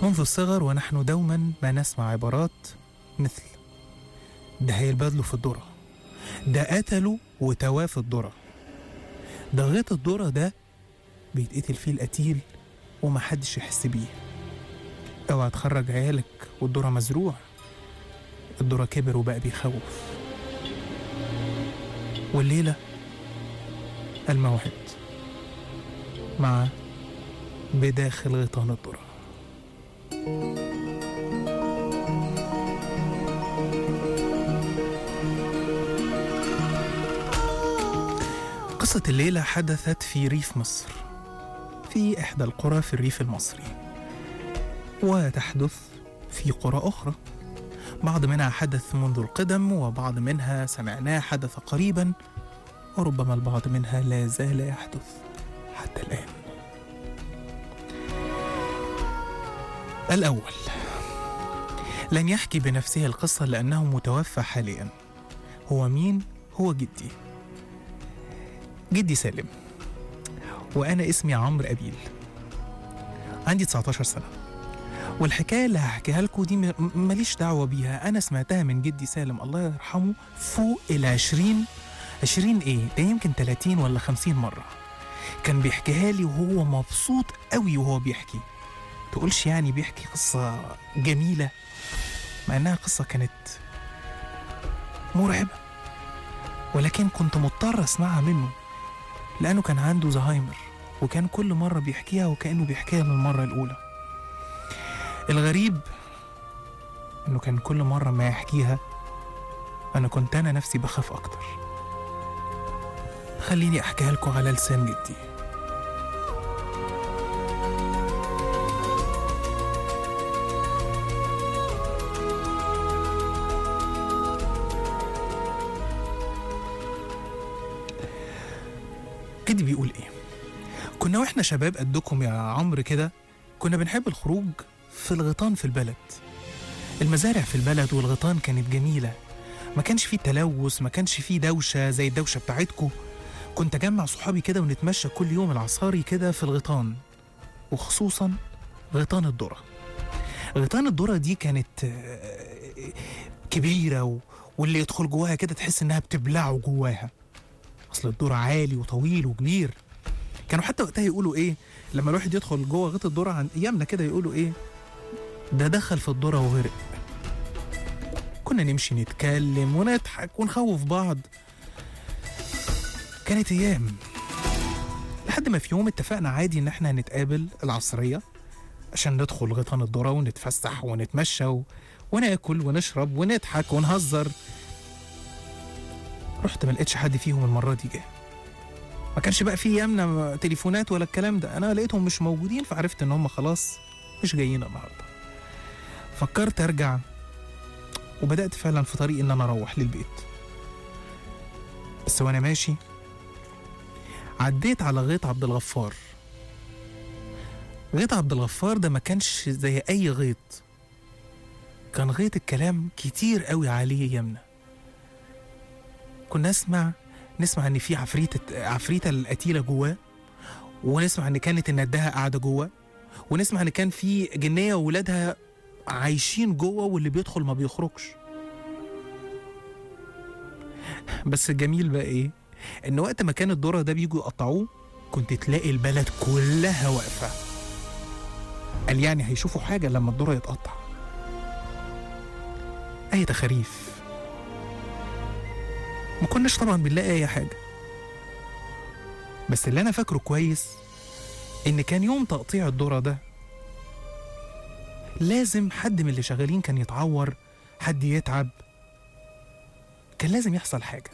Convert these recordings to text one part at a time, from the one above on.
منذ الصغر ونحن دوما ما نسمع عبارات مثل ده هيلبدلوا في الذرة ده قتلوا وتواه في الذرة ده غيط الذرة ده بيتقتل فيه القتيل ومحدش يحس بيه اوعى تخرج عيالك والذرة مزروع الذرة كبر وبقى بيخوف والليلة الموعد مع بداخل غيطان الذرة قصة الليلة حدثت في ريف مصر في إحدى القرى في الريف المصري وتحدث في قرى أخرى بعض منها حدث منذ القدم وبعض منها سمعناه حدث قريبا وربما البعض منها لا زال يحدث حتى الآن الأول لن يحكي بنفسه القصة لأنه متوفى حاليا هو مين؟ هو جدي جدي سالم وأنا اسمي عمرو أبيل عندي 19 سنة والحكاية اللي هحكيها لكم دي م- ماليش دعوة بيها أنا سمعتها من جدي سالم الله يرحمه فوق ال 20 20 إيه؟ ده يمكن 30 ولا 50 مرة كان بيحكيها لي وهو مبسوط قوي وهو بيحكي تقولش يعني بيحكي قصة جميلة مع إنها قصة كانت مرعبة ولكن كنت مضطر أسمعها منه لأنه كان عنده زهايمر وكان كل مرة بيحكيها وكأنه بيحكيها للمرة الأولى الغريب إنه كان كل مرة ما يحكيها أنا كنت أنا نفسي بخاف أكتر خليني أحكيها لكم على لسان جدي جدي بيقول ايه كنا واحنا شباب قدكم يا عمرو كده كنا بنحب الخروج في الغيطان في البلد المزارع في البلد والغيطان كانت جميلة ما كانش فيه تلوث ما كانش فيه دوشة زي الدوشة بتاعتكم كنت أجمع صحابي كده ونتمشى كل يوم العصاري كده في الغيطان وخصوصا غيطان الذرة غيطان الذرة دي كانت آه، كبيرة و... واللي يدخل جواها كده تحس إنها بتبلعه جواها اصل الدور عالي وطويل وكبير كانوا حتى وقتها يقولوا ايه لما الواحد يدخل جوه غيط الذره عن ايامنا كده يقولوا ايه ده دخل في الذره وغرق كنا نمشي نتكلم ونضحك ونخوف بعض كانت ايام لحد ما في يوم اتفقنا عادي ان احنا هنتقابل العصريه عشان ندخل غيطان الذره ونتفسح ونتمشى و... وناكل ونشرب ونضحك ونهزر رحت ما لقيتش حد فيهم المره دي جه ما كانش بقى في يمنا تليفونات ولا الكلام ده انا لقيتهم مش موجودين فعرفت ان هم خلاص مش جايين النهارده فكرت ارجع وبدات فعلا في طريق ان انا اروح للبيت بس وانا ماشي عديت على غيط عبد الغفار غيط عبد الغفار ده ما كانش زي اي غيط كان غيط الكلام كتير قوي عليه يمنا كنا نسمع نسمع ان في عفريتة عفريتة القتيلة جواه ونسمع ان كانت النداهة قاعدة جوه ونسمع ان كان في جنية وولادها عايشين جوه واللي بيدخل ما بيخرجش بس الجميل بقى ايه ان وقت ما كان الذرة ده بيجوا يقطعوه كنت تلاقي البلد كلها واقفة قال يعني هيشوفوا حاجة لما الذرة يتقطع أي تخاريف ما كناش طبعا بنلاقي اي حاجه بس اللي انا فاكره كويس ان كان يوم تقطيع الذره ده لازم حد من اللي شغالين كان يتعور حد يتعب كان لازم يحصل حاجه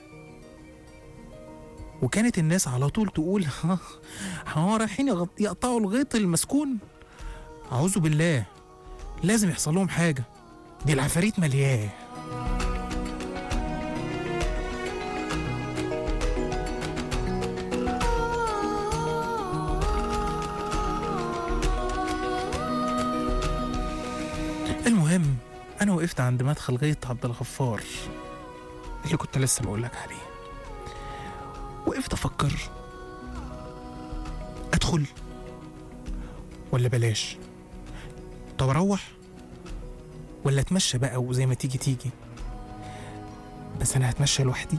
وكانت الناس على طول تقول ها هو رايحين يغط- يقطعوا الغيط المسكون اعوذ بالله لازم يحصل لهم حاجه دي العفاريت ملياه المهم انا وقفت عند مدخل غيط عبد الغفار اللي كنت لسه بقول لك عليه وقفت افكر ادخل ولا بلاش طب اروح ولا اتمشى بقى وزي ما تيجي تيجي بس انا هتمشى لوحدي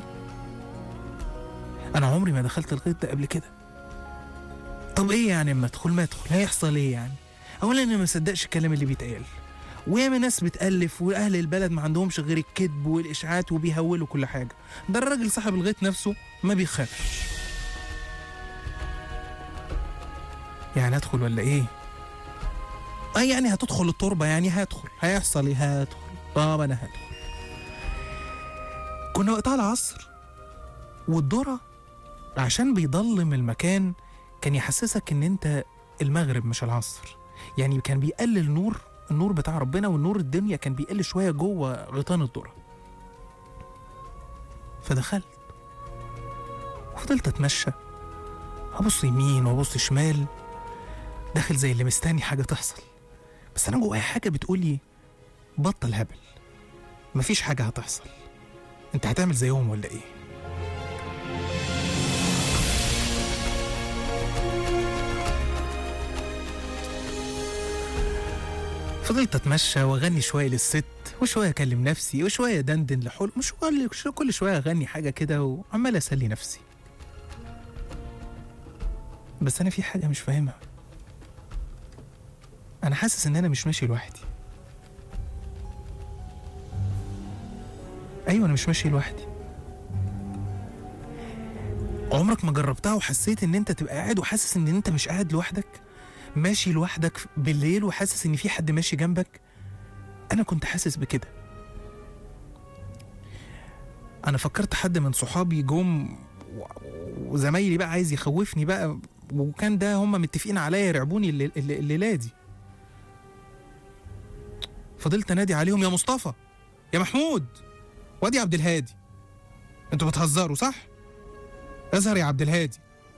انا عمري ما دخلت الغيط ده قبل كده طب ايه يعني اما ادخل ما ادخل هيحصل ايه يعني اولا انا ما صدقش الكلام اللي بيتقال وياما ناس بتألف وأهل البلد ما عندهمش غير الكذب والإشاعات وبيهولوا كل حاجة ده الراجل صاحب الغيط نفسه ما بيخافش يعني هدخل ولا ايه اه يعني هتدخل التربة يعني هدخل هيحصل ايه هدخل طب انا هدخل كنا وقتها العصر والذرة عشان بيضلم المكان كان يحسسك ان انت المغرب مش العصر يعني كان بيقلل نور النور بتاع ربنا والنور الدنيا كان بيقل شوية جوه غيطان الذرة فدخلت وفضلت اتمشى ابص يمين وابص شمال داخل زي اللي مستني حاجة تحصل بس أنا جوايا حاجة بتقولي بطل هبل مفيش حاجة هتحصل أنت هتعمل زيهم ولا إيه؟ فضلت اتمشى واغني شويه للست وشويه اكلم نفسي وشويه دندن لحل مش كل كل شويه اغني حاجه كده وعمال اسلي نفسي بس انا في حاجه مش فاهمها انا حاسس ان انا مش ماشي لوحدي ايوه انا مش ماشي لوحدي عمرك ما جربتها وحسيت ان انت تبقى قاعد وحاسس ان انت مش قاعد لوحدك ماشي لوحدك بالليل وحاسس ان في حد ماشي جنبك انا كنت حاسس بكده انا فكرت حد من صحابي جم و- وزمايلي بقى عايز يخوفني بقى وكان ده هم متفقين عليا يرعبوني اللي- اللي- الليله دي فضلت انادي عليهم يا مصطفى يا محمود وادي عبد الهادي انتوا بتهزروا صح اظهر يا عبد الهادي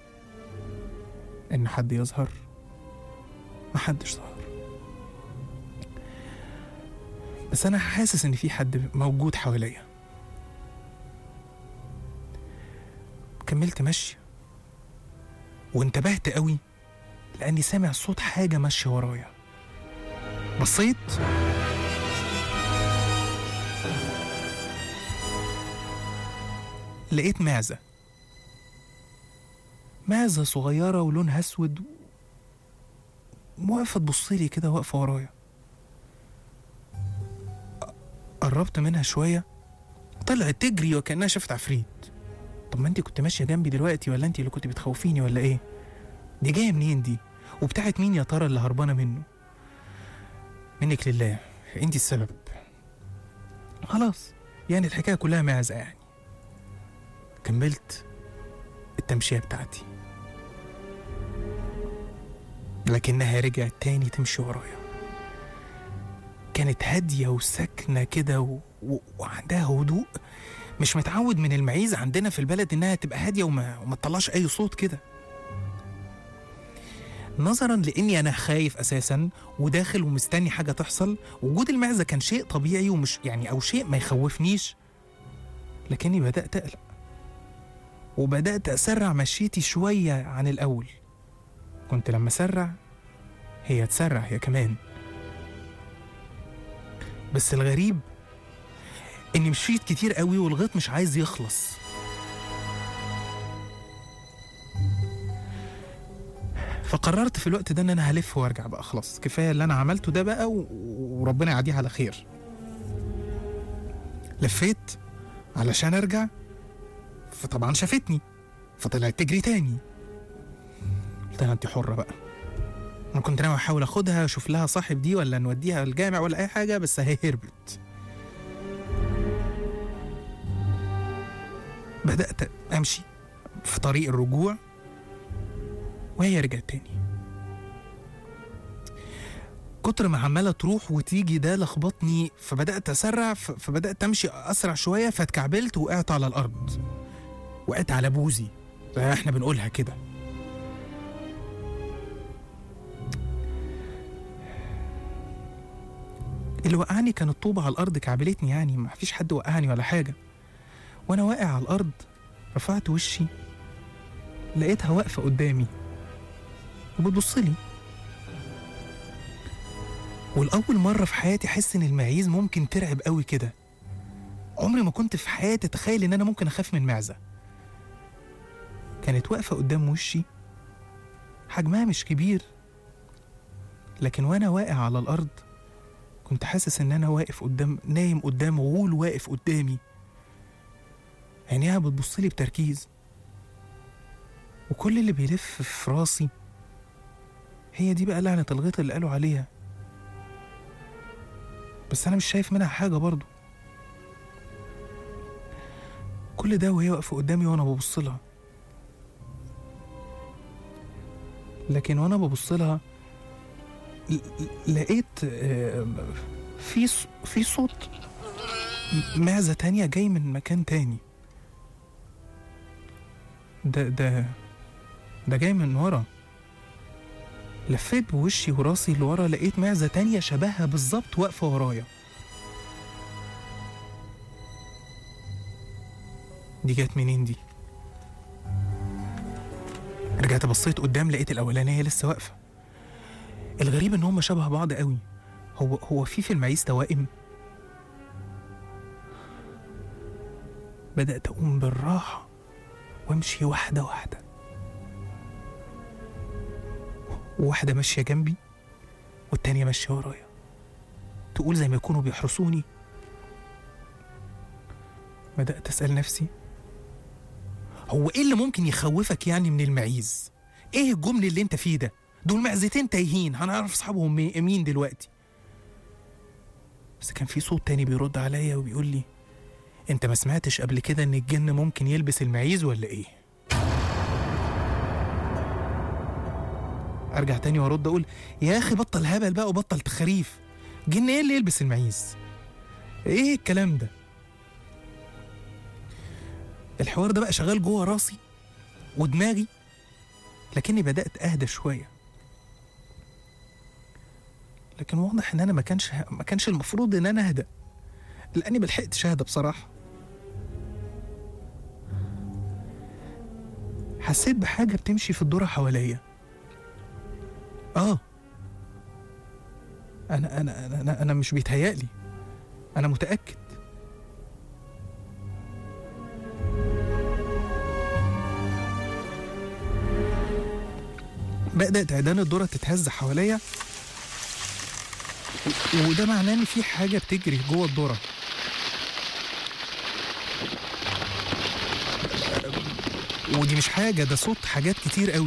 ان حد يظهر محدش ظهر بس انا حاسس ان في حد موجود حواليا كملت مشي وانتبهت قوي لاني سامع صوت حاجه ماشيه ورايا بصيت لقيت معزة معزة صغيرة ولونها أسود واقفة تبصلي كده واقفة ورايا قربت منها شوية طلعت تجري وكأنها شافت عفريت طب ما انت كنت ماشية جنبي دلوقتي ولا انت اللي كنت بتخوفيني ولا ايه دي جاية منين دي وبتاعت مين يا ترى اللي هربانة منه منك لله انت السبب خلاص يعني الحكاية كلها معزة يعني كملت التمشية بتاعتي لكنها رجعت تاني تمشي ورايا كانت هادية وساكنة كده و... و... وعندها هدوء مش متعود من المعيز عندنا في البلد انها تبقى هادية وما, وما تطلعش اي صوت كده نظرا لاني انا خايف اساسا وداخل ومستني حاجة تحصل وجود المعزة كان شيء طبيعي ومش يعني او شيء ما يخوفنيش لكني بدأت اقلق وبدأت أسرع مشيتي شوية عن الأول كنت لما أسرع هي تسرع هي كمان بس الغريب إني مشيت كتير قوي والغيط مش عايز يخلص فقررت في الوقت ده إن أنا هلف وأرجع بقى خلاص كفاية اللي أنا عملته ده بقى و... وربنا يعديه على خير لفيت علشان أرجع فطبعا شافتني فطلعت تجري تاني قلت لها انت حرة بقى انا كنت ناوي احاول اخدها اشوف لها صاحب دي ولا نوديها الجامع ولا اي حاجة بس هي هربت بدأت امشي في طريق الرجوع وهي رجعت تاني كتر ما عمالة تروح وتيجي ده لخبطني فبدأت أسرع ف- فبدأت أمشي أسرع شوية فاتكعبلت وقعت على الأرض وقعت على بوزي زي ما احنا بنقولها كده اللي وقعني كان الطوبة على الأرض كعبلتني يعني ما فيش حد وقعني ولا حاجة وأنا واقع على الأرض رفعت وشي لقيتها واقفة قدامي وبتبصلي والأول مرة في حياتي أحس إن المعيز ممكن ترعب قوي كده عمري ما كنت في حياتي أتخيل إن أنا ممكن أخاف من معزة كانت واقفة قدام وشي حجمها مش كبير لكن وأنا واقع على الأرض كنت حاسس إن أنا واقف قدام نايم قدام غول واقف قدامي عينيها بتبصلي بتركيز وكل اللي بيلف في راسي هي دي بقى لعنة الغيط اللي قالوا عليها بس أنا مش شايف منها حاجة برضو كل ده وهي واقفة قدامي وأنا ببص لها لكن وأنا ببص لها ل- ل- لقيت آه، في ص- في صوت م- معزة تانية جاي من مكان تاني ده ده ده جاي من ورا لفيت بوشي وراسي لورا لقيت معزة تانية شبهها بالظبط واقفة ورايا دي جت منين دي؟ رجعت بصيت قدام لقيت الأولانية لسه واقفة الغريب إن هما شبه بعض قوي هو هو في في المعيز توائم؟ بدأت أقوم بالراحة وأمشي واحدة واحدة وواحدة ماشية جنبي والتانية ماشية ورايا تقول زي ما يكونوا بيحرسوني بدأت أسأل نفسي هو إيه اللي ممكن يخوفك يعني من المعيز؟ إيه الجمل اللي أنت فيه ده؟ دول معزتين تايهين هنعرف أصحابهم مي- مين دلوقتي بس كان في صوت تاني بيرد عليا وبيقول لي أنت ما سمعتش قبل كده إن الجن ممكن يلبس المعيز ولا إيه؟ ارجع تاني وارد اقول يا اخي بطل هبل بقى وبطل تخاريف جن ايه اللي يلبس المعيز ايه الكلام ده الحوار ده بقى شغال جوه راسي ودماغي لكني بدات اهدى شويه لكن واضح ان انا ما كانش ما كانش المفروض ان انا اهدى لاني ما لحقتش اهدى بصراحه حسيت بحاجه بتمشي في الدورة حواليا اه انا انا انا انا, أنا مش بيتهيألي انا متأكد بدأت عيدان الذرة تتهز حواليا و- وده معناه ان في حاجة بتجري جوه الذرة ودي مش حاجة ده صوت حاجات كتير قوي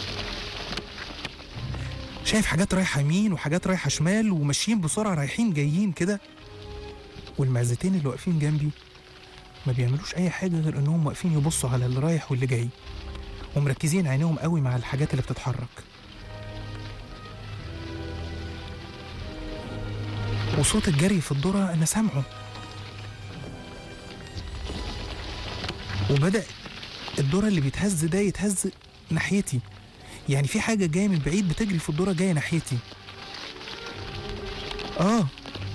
شايف حاجات رايحة يمين وحاجات رايحة شمال وماشيين بسرعة رايحين جايين كده والمعزتين اللي واقفين جنبي ما بيعملوش أي حاجة غير إنهم واقفين يبصوا على اللي رايح واللي جاي ومركزين عينيهم قوي مع الحاجات اللي بتتحرك وصوت الجري في الذرة أنا سامعه وبدأ الذرة اللي بيتهز ده يتهز ناحيتي يعني في حاجة جاية من بعيد بتجري في الذرة جاية ناحيتي آه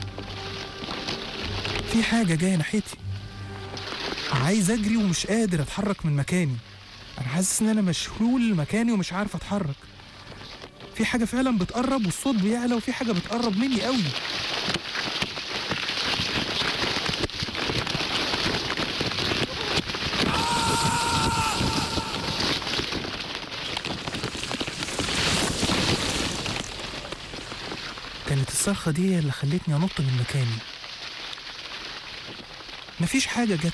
في حاجة جاية ناحيتي عايز أجري ومش قادر أتحرك من مكاني أنا حاسس إن أنا مشلول مكاني ومش عارف أتحرك في حاجة فعلا بتقرب والصوت بيعلى وفي حاجة بتقرب مني قوي كانت الصرخة دي هي اللي خلتني أنط من مكاني مفيش حاجة جت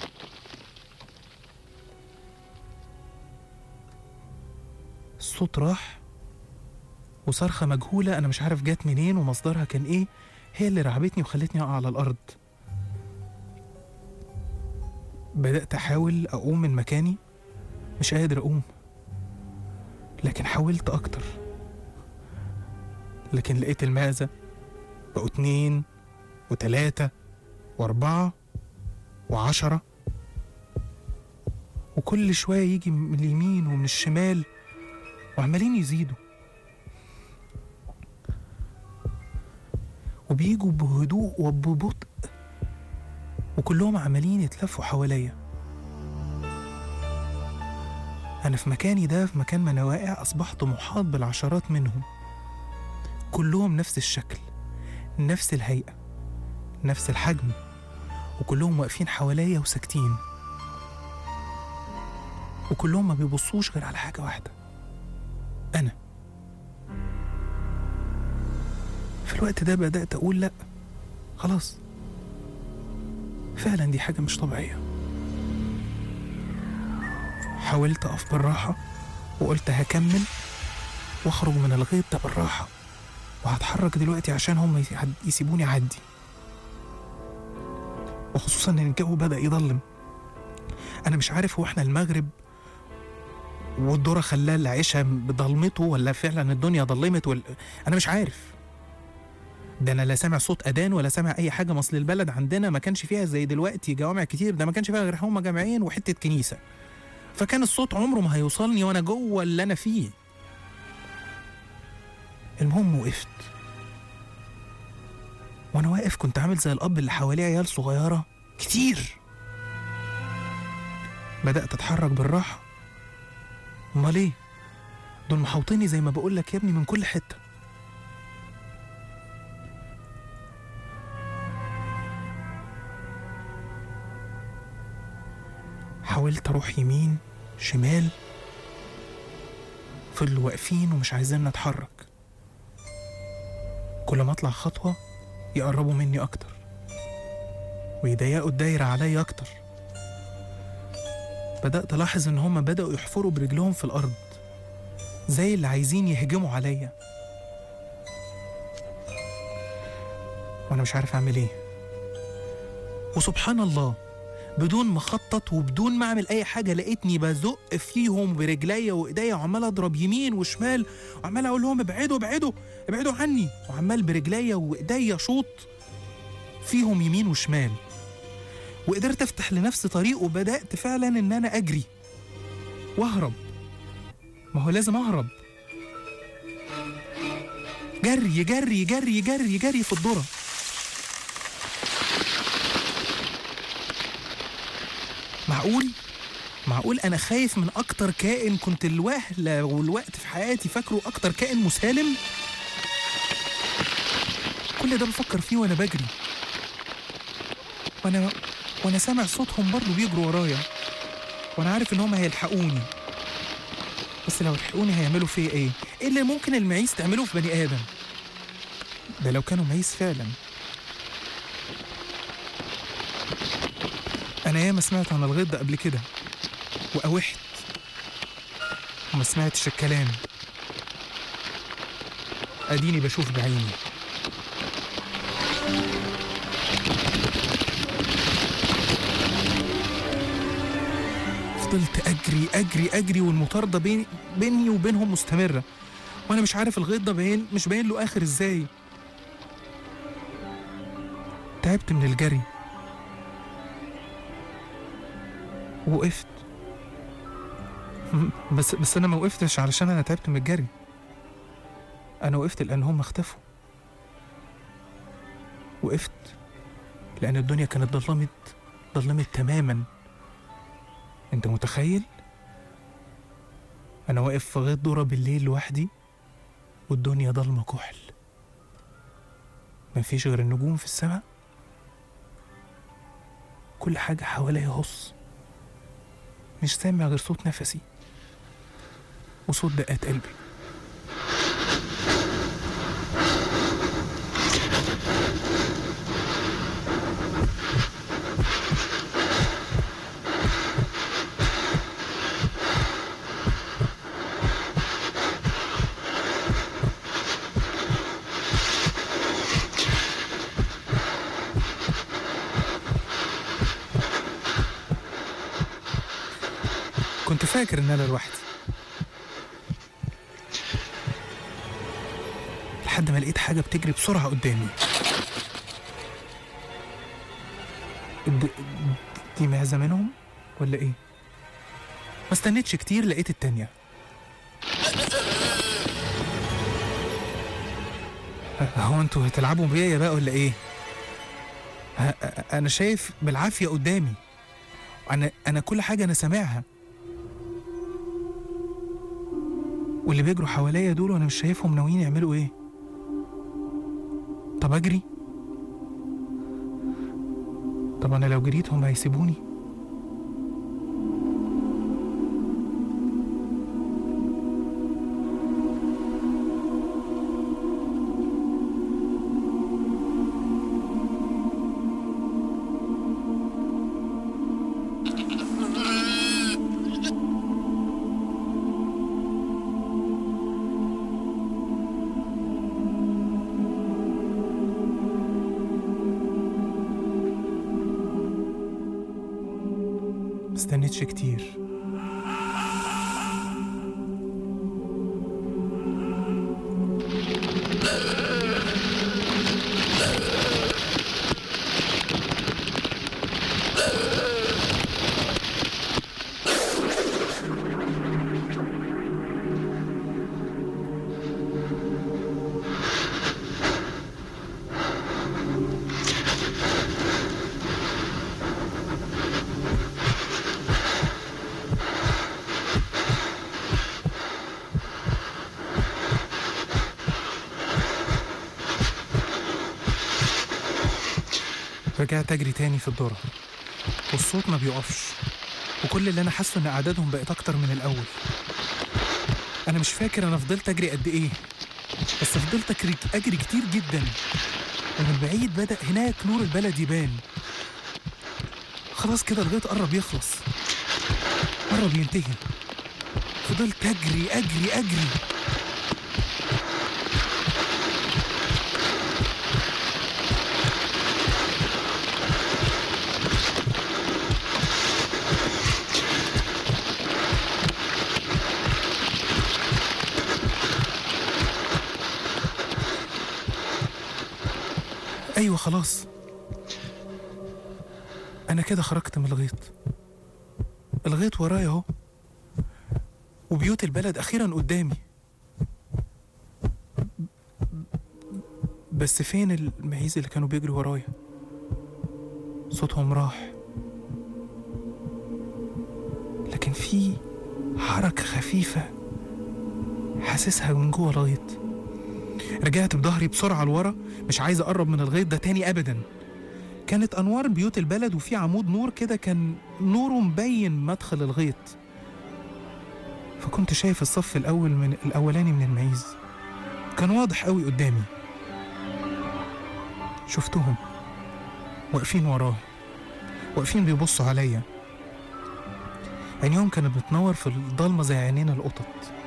الصوت راح وصرخة مجهولة أنا مش عارف جت منين ومصدرها كان إيه هي اللي رعبتني وخلتني أقع على الأرض بدأت أحاول أقوم من مكاني مش قادر أقوم لكن حاولت أكتر لكن لقيت المعزة بقوا اتنين وتلاتة وأربعة وعشرة وكل شوية يجي من اليمين ومن الشمال وعمالين يزيدوا وبيجوا بهدوء وببطء وكلهم عمالين يتلفوا حواليا أنا في مكاني ده في مكان ما أنا واقع أصبحت محاط بالعشرات منهم كلهم نفس الشكل نفس الهيئة نفس الحجم وكلهم واقفين حواليا وساكتين وكلهم ما بيبصوش غير على حاجة واحدة أنا في الوقت ده بدأت أقول لأ خلاص فعلا دي حاجة مش طبيعية حاولت أقف بالراحة وقلت هكمل واخرج من الغيط ده بالراحة وهتحرك دلوقتي عشان هم يس- يسيبوني أعدي وخصوصا إن الجو بدأ يضلم أنا مش عارف هو إحنا المغرب والدورة خلاه العشاء بضلمته ولا فعلا الدنيا ضلمت ولا أنا مش عارف ده أنا لا سامع صوت أذان ولا سامع أي حاجة مصل البلد عندنا ما كانش فيها زي دلوقتي جوامع كتير ده ما كانش فيها غير هما جامعين وحتة كنيسة فكان الصوت عمره ما هيوصلني وأنا جوه اللي أنا فيه المهم وقفت وانا واقف كنت عامل زي الاب اللي حواليه عيال صغيره كتير بدات اتحرك بالراحه امال ايه دول محوطيني زي ما بقول لك يا ابني من كل حته حاولت اروح يمين شمال فضلوا واقفين ومش عايزين نتحرك كل ما اطلع خطوة يقربوا مني أكتر ويضيقوا الدايرة عليا أكتر بدأت ألاحظ إن هما بدأوا يحفروا برجلهم في الأرض زي اللي عايزين يهجموا عليا وأنا مش عارف أعمل إيه وسبحان الله بدون ما اخطط وبدون ما اعمل اي حاجه لقيتني بزق فيهم برجليا وايديا وعمال اضرب يمين وشمال وعمال اقول لهم ابعدوا ابعدوا ابعدوا عني وعمال برجليا وايديا شوط فيهم يمين وشمال وقدرت افتح لنفسي طريق وبدات فعلا ان انا اجري واهرب ما هو لازم اهرب جري جري جري جري جري في الذره معقول معقول انا خايف من اكتر كائن كنت الوهله والوقت في حياتي فاكره اكتر كائن مسالم كل ده بفكر فيه وانا بجري وانا وانا سامع صوتهم برضه بيجروا ورايا وانا عارف ان هم هيلحقوني بس لو لحقوني هيعملوا فيا ايه ايه اللي ممكن المعيز تعمله في بني ادم ده لو كانوا معيز فعلا انا ياما سمعت عن الغيط ده قبل كده وقاوحت وما سمعتش الكلام اديني بشوف بعيني فضلت اجري اجري اجري والمطارده بين بيني وبينهم مستمره وانا مش عارف الغيط ده باين مش باين له اخر ازاي تعبت من الجري وقفت م- بس بس انا ما وقفتش علشان انا تعبت من الجري انا وقفت لان هم اختفوا وقفت لان الدنيا كانت ضلمت ضلمت تماما انت متخيل انا واقف في غيط ذره بالليل لوحدي والدنيا ضلمه كحل مفيش غير النجوم في السماء كل حاجه حواليا هص مش سامع غير صوت نفسي وصوت دقات قلبي كنت فاكر ان انا لوحدي لحد ما لقيت حاجه بتجري بسرعه قدامي د- دي معزه منهم ولا ايه ما استنيتش كتير لقيت التانية هو انتوا هتلعبوا بيا بقى ولا ايه ه- انا شايف بالعافيه قدامي انا انا كل حاجه انا سامعها واللي بيجروا حواليا دول وانا مش شايفهم ناويين يعملوا ايه طب اجري طب انا لو جريت هم هيسيبوني استنيتش كتير رجعت اجري تاني في الذره والصوت ما بيقفش وكل اللي انا حاسه ان اعدادهم بقت اكتر من الاول انا مش فاكر انا فضلت اجري قد ايه بس فضلت اجري اجري كتير جدا ومن بعيد بدا هناك نور البلد يبان خلاص كده الغيط قرب يخلص قرب ينتهي فضلت اجري اجري اجري ايوه خلاص انا كده خرجت من الغيط الغيط ورايا اهو وبيوت البلد اخيرا قدامي بس فين المعيز اللي كانوا بيجروا ورايا صوتهم راح لكن في حركة خفيفة حاسسها من جوه الغيط رجعت بظهري بسرعة لورا مش عايز أقرب من الغيط ده تاني أبدا كانت أنوار بيوت البلد وفي عمود نور كده كان نوره مبين مدخل الغيط فكنت شايف الصف الأول من الأولاني من المعيز كان واضح قوي قدامي شفتهم واقفين وراه واقفين بيبصوا عليا عينيهم كانت بتنور في الضلمة زي عينين القطط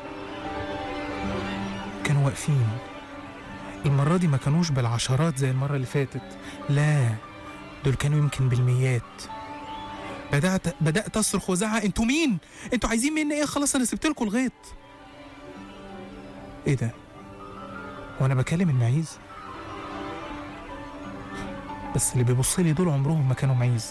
كانوا واقفين المرة دي ما كانوش بالعشرات زي المرة اللي فاتت لا دول كانوا يمكن بالميات بدأت بدأت أصرخ وأزعق أنتوا مين؟ أنتوا عايزين مني إيه؟ خلاص أنا سبت لكم الغيط إيه ده؟ وأنا بكلم المعيز؟ بس اللي بيبص لي دول عمرهم ما كانوا معيز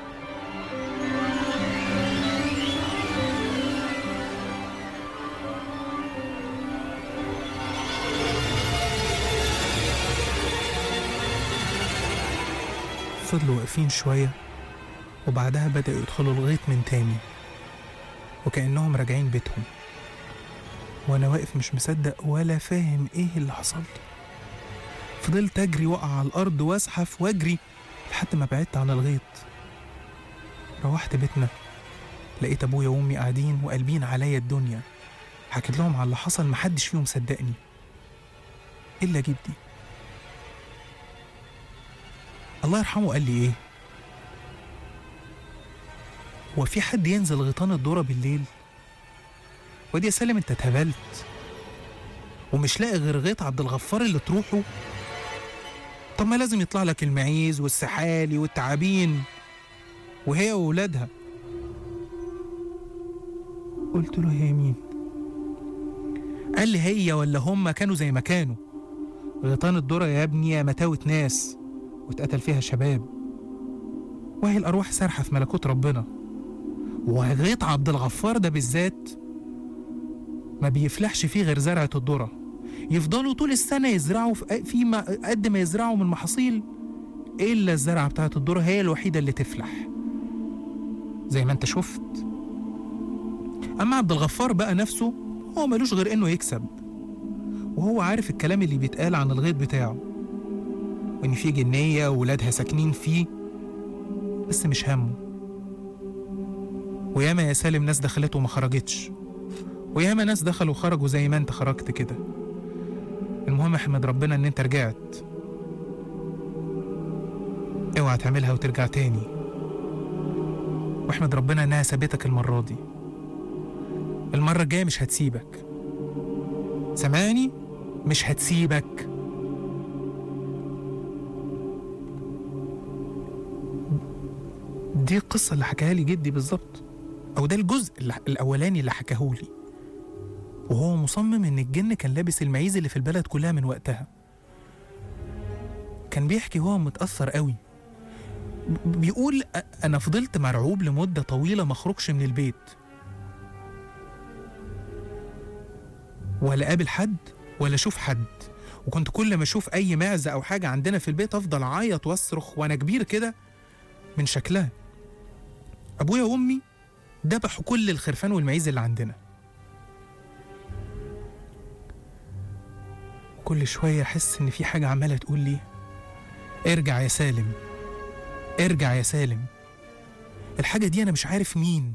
فضلوا واقفين شوية وبعدها بدأوا يدخلوا الغيط من تاني وكأنهم راجعين بيتهم وأنا واقف مش مصدق ولا فاهم إيه اللي حصل لي فضلت أجري وقع على الأرض وأزحف وأجري لحد ما بعدت عن الغيط روحت بيتنا لقيت أبويا وأمي قاعدين وقلبين عليا الدنيا حكيت لهم على اللي حصل محدش فيهم صدقني إلا جدي الله يرحمه قال لي ايه هو في حد ينزل غيطان الذره بالليل وادي يا سالم انت اتهبلت ومش لاقي غير غيط عبد الغفار اللي تروحه طب ما لازم يطلع لك المعيز والسحالي والتعابين وهي وولادها قلت له هي مين قال لي هي ولا هم كانوا زي ما كانوا غيطان الذره يا ابني يا متاوة ناس واتقتل فيها شباب وهي الأرواح سارحة في ملكوت ربنا وغيط عبد الغفار ده بالذات ما بيفلحش فيه غير زرعة الذرة يفضلوا طول السنة يزرعوا في في ما قد ما يزرعوا من محاصيل إلا الزرعة بتاعت الذرة هي الوحيدة اللي تفلح زي ما انت شفت أما عبد الغفار بقى نفسه هو ملوش غير إنه يكسب وهو عارف الكلام اللي بيتقال عن الغيط بتاعه وإن في جنية وولادها ساكنين فيه بس مش همه وياما يا سالم ناس دخلت وما خرجتش وياما ناس دخلوا وخرجوا زي ما انت خرجت كده المهم احمد ربنا ان انت رجعت اوعى تعملها وترجع تاني واحمد ربنا انها سابتك المرة دي المرة الجاية مش هتسيبك سامعني مش هتسيبك دي القصة اللي حكاها لي جدي بالظبط أو ده الجزء اللي- الأولاني اللي حكاه لي وهو مصمم إن الجن كان لابس المعيز اللي في البلد كلها من وقتها كان بيحكي وهو متأثر قوي ب- بيقول أ- أنا فضلت مرعوب لمدة طويلة ما أخرجش من البيت ولا قابل حد ولا أشوف حد وكنت كل ما أشوف أي معزة أو حاجة عندنا في البيت أفضل أعيط وأصرخ وأنا كبير كده من شكلها أبويا وأمي ذبحوا كل الخرفان والمعيز اللي عندنا كل شوية أحس إن في حاجة عمالة تقول لي ارجع يا سالم ارجع يا سالم الحاجة دي أنا مش عارف مين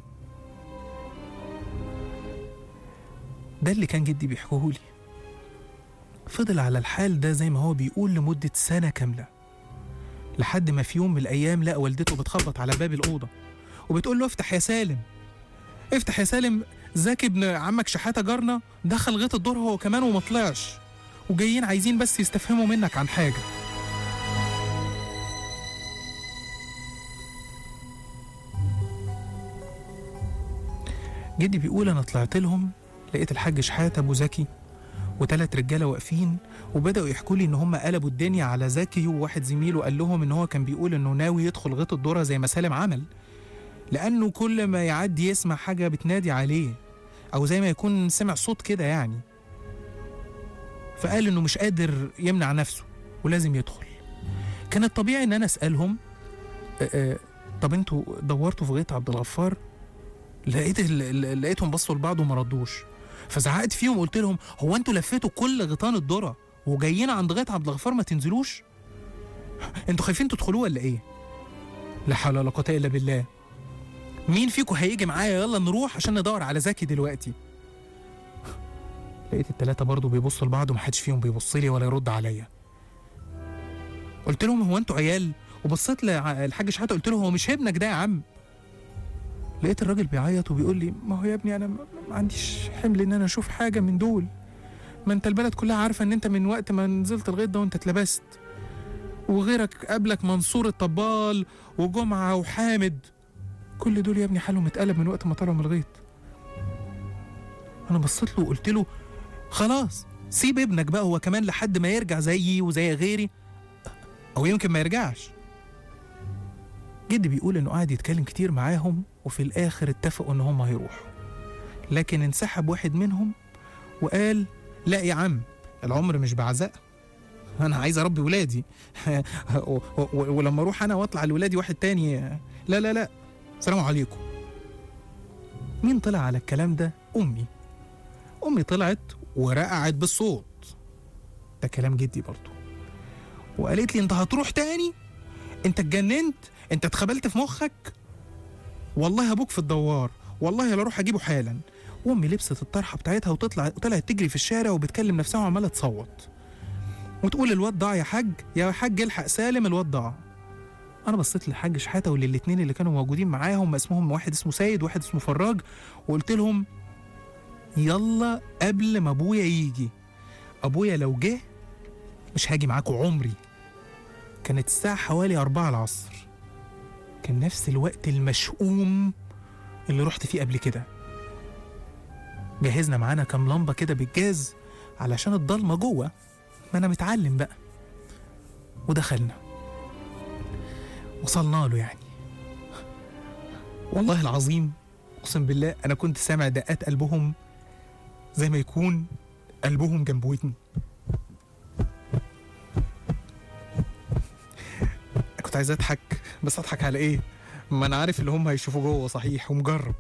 ده اللي كان جدي بيحكوهولي فضل على الحال ده زي ما هو بيقول لمدة سنة كاملة لحد ما في يوم من الأيام لقى والدته بتخبط على باب الأوضة وبتقول له افتح يا سالم افتح يا سالم زكي ابن عمك شحاتة جارنا دخل غيط الدور هو كمان وما طلعش وجايين عايزين بس يستفهموا منك عن حاجة جدي بيقول أنا طلعت لهم لقيت الحاج شحاتة أبو زكي وتلات رجالة واقفين وبدأوا يحكوا لي إن هم قلبوا الدنيا على زكي وواحد زميله قال لهم إن هو كان بيقول إنه ناوي يدخل غيط الدورة زي ما سالم عمل لأنه كل ما يعدي يسمع حاجة بتنادي عليه أو زي ما يكون سمع صوت كده يعني فقال إنه مش قادر يمنع نفسه ولازم يدخل كان الطبيعي إن أنا أسألهم "أه، أه، طب انتوا دورتوا في غيط عبد الغفار لقيت ال- ال- لقيتهم بصوا لبعض وما ردوش فزعقت فيهم وقلت لهم هو انتوا لفيتوا كل غيطان الذره وجايين عند غيط عبد الغفار ما تنزلوش انتوا خايفين تدخلوه ولا ايه لا حول ولا قوه الا بالله مين فيكم هيجي معايا يلا نروح عشان ندور على زكي دلوقتي لقيت التلاتة برضه بيبصوا لبعض ومحدش فيهم بيبص لي ولا يرد عليا قلت لهم هو انتوا عيال وبصيت للحاج شحاته قلت له هو مش ابنك ده يا عم لقيت الراجل بيعيط وبيقول لي ما هو يا ابني انا ما ما عنديش حمل ان انا اشوف حاجه من دول ما انت البلد كلها عارفه ان انت من وقت ما نزلت الغيط ده وانت اتلبست وغيرك قبلك منصور الطبال وجمعه وحامد كل دول يا ابني حالهم اتقلب من وقت ما طلعوا من الغيط انا بصيت له وقلت له خلاص سيب ابنك بقى هو كمان لحد ما يرجع زيي وزي غيري او يمكن ما يرجعش جدي بيقول انه قعد يتكلم كتير معاهم وفي الاخر اتفقوا ان هم هيروحوا لكن انسحب واحد منهم وقال لا يا عم العمر مش بعزاء انا عايز اربي ولادي و- و- ولما اروح انا واطلع لولادي واحد تاني لا لا لا سلام عليكم مين طلع على الكلام ده امي امي طلعت ورقعت بالصوت ده كلام جدي برضه وقالت لي انت هتروح تاني انت اتجننت انت اتخبلت في مخك والله ابوك في الدوار والله لا اروح اجيبه حالا وامي لبست الطرحه بتاعتها وتطلع طلعت تجري في الشارع وبتكلم نفسها وعماله تصوت وتقول الواد ضاع يا حاج يا حاج الحق سالم الواد ضاع انا بصيت للحاج شحاته وللاتنين اللي كانوا موجودين معاهم اسمهم واحد اسمه سيد وواحد اسمه فراج وقلت لهم يلا قبل ما ابويا يجي ابويا لو جه مش هاجي معاكم عمري كانت الساعة حوالي أربعة العصر كان نفس الوقت المشؤوم اللي رحت فيه قبل كده جهزنا معانا كام لمبة كده بالجاز علشان الضلمة جوه ما أنا متعلم بقى ودخلنا وصلنا له يعني والله العظيم أقسم بالله أنا كنت سامع دقات قلبهم زي ما يكون قلبهم جنب ودني كنت عايز اضحك بس اضحك على ايه ما انا عارف اللي هم هيشوفوا جوه صحيح ومجرب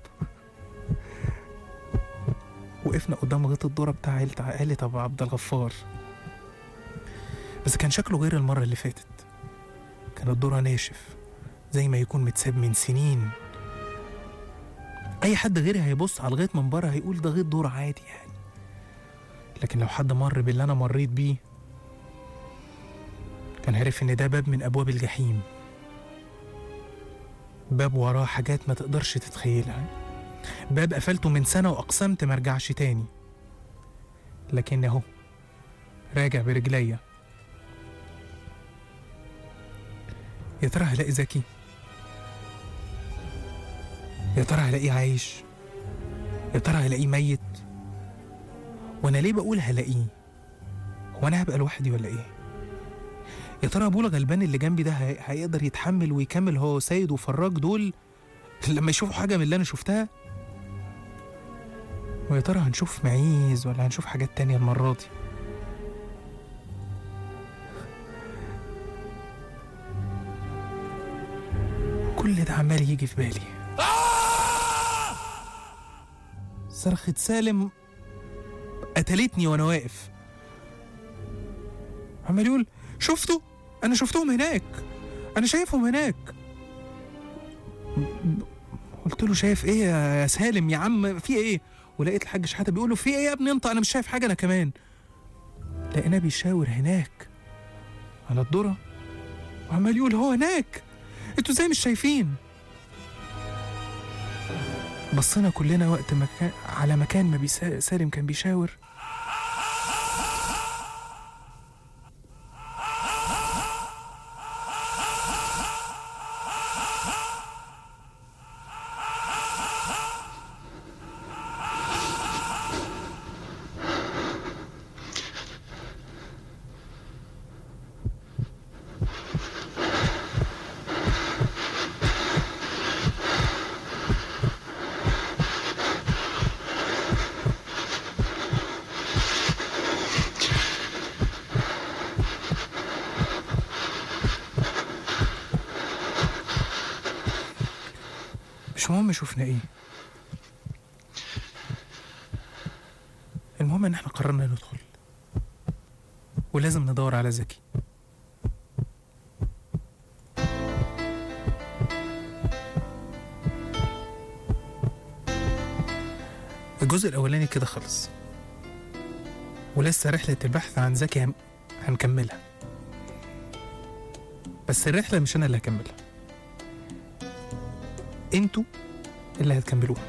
وقفنا قدام غيط الدورة بتاع عيلة عائلة أبو عبد الغفار بس كان شكله غير المرة اللي فاتت كان الذرة ناشف زي ما يكون متساب من سنين أي حد غيري هيبص على الغيط من بره هيقول ده غيط ذرة عادي يعني لكن لو حد مر باللي أنا مريت بيه كان عرف إن ده باب من أبواب الجحيم باب وراه حاجات ما تقدرش تتخيلها باب قفلته من سنة وأقسمت مرجعش تاني لكن أهو راجع برجليا يا ترى هلاقي زكي يا ترى هلاقيه عايش يا ترى هلاقيه ميت وانا ليه بقول هلاقيه هو انا هبقى لوحدي ولا ايه يا ترى ابولا غلبان اللي جنبي ده هي- هيقدر يتحمل ويكمل هو سيد وفراج دول لما يشوفوا حاجه من اللي انا شفتها ويا ترى هنشوف معيز ولا هنشوف حاجات تانية المرة دي كل ده عمال يجي في بالي صرخة سالم قتلتني وانا واقف عمال يقول شفتوا انا شفتهم هناك انا شايفهم هناك قلت له شايف ايه يا سالم يا عم في ايه ولقيت الحاج شحاته بيقول له في ايه يا ابني انت انا مش شايف حاجه انا كمان لقيناه بيشاور هناك على الذره وعمال يقول هو هناك انتوا ازاي مش شايفين بصينا كلنا وقت ما كان على مكان ما بيسا... سالم كان بيشاور مش مهم شفنا ايه المهم ان احنا قررنا ندخل ولازم ندور على زكي الجزء الاولاني كده خلص ولسه رحلة البحث عن زكي هن- هنكملها بس الرحلة مش أنا اللي هكملها انتوا اللي هتكملوها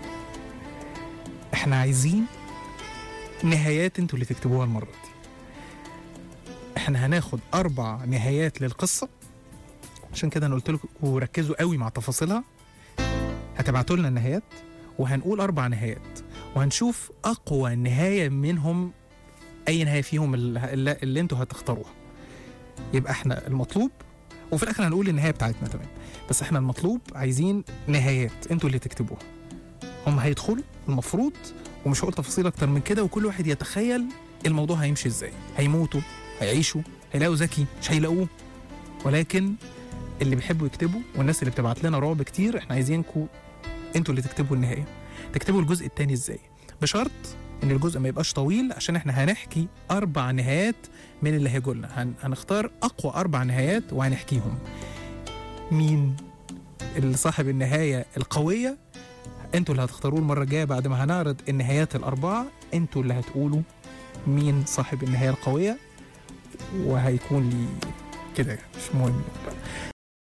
احنا عايزين نهايات انتوا اللي تكتبوها المرة دي احنا هناخد أربع نهايات للقصة عشان كده أنا قلت لكم وركزوا قوي مع تفاصيلها هتبعتوا لنا النهايات وهنقول أربع نهايات وهنشوف أقوى نهاية منهم أي نهاية فيهم اللي, اللي, اللي انتوا هتختاروها يبقى احنا المطلوب وفي الآخر هنقول النهاية بتاعتنا تمام بس احنا المطلوب عايزين نهايات انتوا اللي تكتبوها هم هيدخلوا المفروض ومش هقول تفاصيل اكتر من كده وكل واحد يتخيل الموضوع هيمشي ازاي هيموتوا هيعيشوا هيلاقوا ذكي مش هيلاقوه ولكن اللي بيحبوا يكتبوا والناس اللي بتبعت لنا رعب كتير احنا عايزينكم انتوا اللي تكتبوا النهايه تكتبوا الجزء التاني ازاي بشرط ان الجزء ما يبقاش طويل عشان احنا هنحكي اربع نهايات من اللي هيجولنا هن... هنختار اقوى اربع نهايات وهنحكيهم مين اللي صاحب النهايه القويه انتوا اللي هتختاروه المره الجايه بعد ما هنعرض النهايات الاربعه انتوا اللي هتقولوا مين صاحب النهايه القويه وهيكون لي كده مش مهم